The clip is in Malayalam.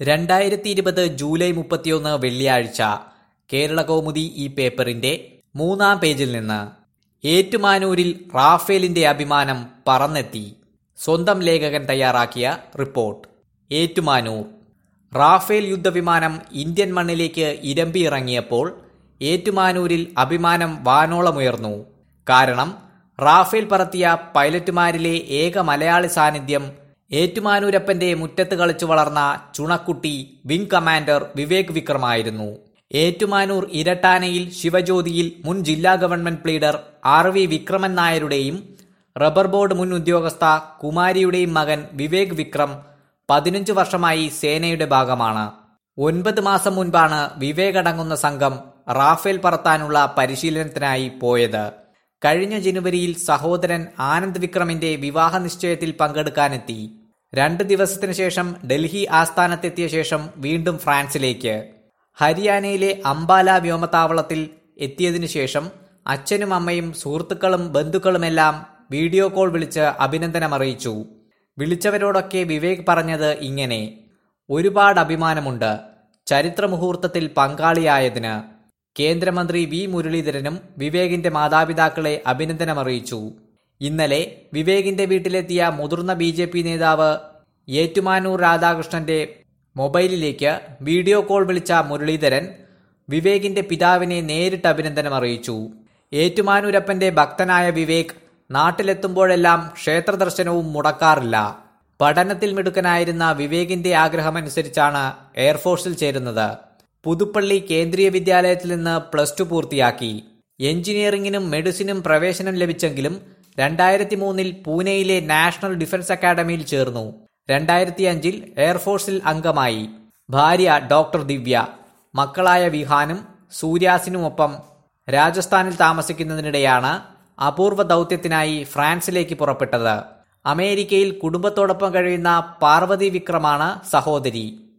രണ്ടായിരത്തി ഇരുപത് ജൂലൈ മുപ്പത്തിയൊന്ന് വെള്ളിയാഴ്ച കേരള കൗമുദി ഈ പേപ്പറിന്റെ മൂന്നാം പേജിൽ നിന്ന് ഏറ്റുമാനൂരിൽ റാഫേലിന്റെ അഭിമാനം പറന്നെത്തി സ്വന്തം ലേഖകൻ തയ്യാറാക്കിയ റിപ്പോർട്ട് ഏറ്റുമാനൂർ റാഫേൽ യുദ്ധവിമാനം ഇന്ത്യൻ മണ്ണിലേക്ക് ഇരമ്പിയിറങ്ങിയപ്പോൾ ഏറ്റുമാനൂരിൽ അഭിമാനം വാനോളമുയർന്നു കാരണം റാഫേൽ പറത്തിയ പൈലറ്റുമാരിലെ ഏക മലയാളി സാന്നിധ്യം ഏറ്റുമാനൂരപ്പന്റെ മുറ്റത്ത് കളിച്ചു വളർന്ന ചുണക്കുട്ടി വിംഗ് കമാൻഡർ വിവേക് വിക്രമായിരുന്നു ഏറ്റുമാനൂർ ഇരട്ടാനയിൽ ശിവജ്യോതിയിൽ മുൻ ജില്ലാ government pleader R V Vikraman നായരുടെയും റബ്ബർ ബോർഡ് മുൻ ഉദ്യോഗസ്ഥ കുമാരിയുടെയും മകൻ വിവേക് വിക്രം പതിനഞ്ച് വർഷമായി സേനയുടെ ഭാഗമാണ് ഒൻപത് മാസം മുൻപാണ് വിവേക് അടങ്ങുന്ന സംഘം റാഫേൽ പറത്താനുള്ള പരിശീലനത്തിനായി പോയത് കഴിഞ്ഞ ജനുവരിയിൽ സഹോദരൻ ആനന്ദ് വിക്രമിന്റെ വിവാഹ നിശ്ചയത്തിൽ പങ്കെടുക്കാനെത്തി രണ്ട് ദിവസത്തിനു ശേഷം ഡൽഹി ആസ്ഥാനത്തെത്തിയ ശേഷം വീണ്ടും ഫ്രാൻസിലേക്ക് ഹരിയാനയിലെ അംബാല വ്യോമതാവളത്തിൽ എത്തിയതിനു ശേഷം അച്ഛനും അമ്മയും സുഹൃത്തുക്കളും ബന്ധുക്കളുമെല്ലാം വീഡിയോ കോൾ വിളിച്ച് അഭിനന്ദനമറിയിച്ചു വിളിച്ചവരോടൊക്കെ വിവേക് പറഞ്ഞത് ഇങ്ങനെ ഒരുപാട് അഭിമാനമുണ്ട് ചരിത്ര മുഹൂർത്തത്തിൽ പങ്കാളിയായതിന് കേന്ദ്രമന്ത്രി വി മുരളീധരനും വിവേകിന്റെ മാതാപിതാക്കളെ അഭിനന്ദനമറിയിച്ചു ഇന്നലെ വിവേകിന്റെ വീട്ടിലെത്തിയ മുതിർന്ന ബി ജെ പി നേതാവ് ഏറ്റുമാനൂർ രാധാകൃഷ്ണന്റെ മൊബൈലിലേക്ക് വീഡിയോ കോൾ വിളിച്ച മുരളീധരൻ വിവേകിന്റെ പിതാവിനെ നേരിട്ട് അഭിനന്ദനം അറിയിച്ചു ഏറ്റുമാനൂരപ്പന്റെ ഭക്തനായ വിവേക് നാട്ടിലെത്തുമ്പോഴെല്ലാം ക്ഷേത്ര ദർശനവും മുടക്കാറില്ല പഠനത്തിൽ മിടുക്കനായിരുന്ന വിവേകിന്റെ ആഗ്രഹമനുസരിച്ചാണ് എയർഫോഴ്സിൽ ചേരുന്നത് പുതുപ്പള്ളി കേന്ദ്രീയ വിദ്യാലയത്തിൽ നിന്ന് പ്ലസ് ടു പൂർത്തിയാക്കി എഞ്ചിനീയറിംഗിനും മെഡിസിനും പ്രവേശനം ലഭിച്ചെങ്കിലും രണ്ടായിരത്തി മൂന്നിൽ പൂനെയിലെ നാഷണൽ ഡിഫൻസ് അക്കാദമിയിൽ ചേർന്നു രണ്ടായിരത്തി അഞ്ചിൽ എയർഫോഴ്സിൽ അംഗമായി ഭാര്യ ഡോക്ടർ ദിവ്യ മക്കളായ വിഹാനും സൂര്യാസിനുമൊപ്പം രാജസ്ഥാനിൽ താമസിക്കുന്നതിനിടെയാണ് അപൂർവ ദൗത്യത്തിനായി ഫ്രാൻസിലേക്ക് പുറപ്പെട്ടത് അമേരിക്കയിൽ കുടുംബത്തോടൊപ്പം കഴിയുന്ന പാർവതി വിക്രമാണ് സഹോദരി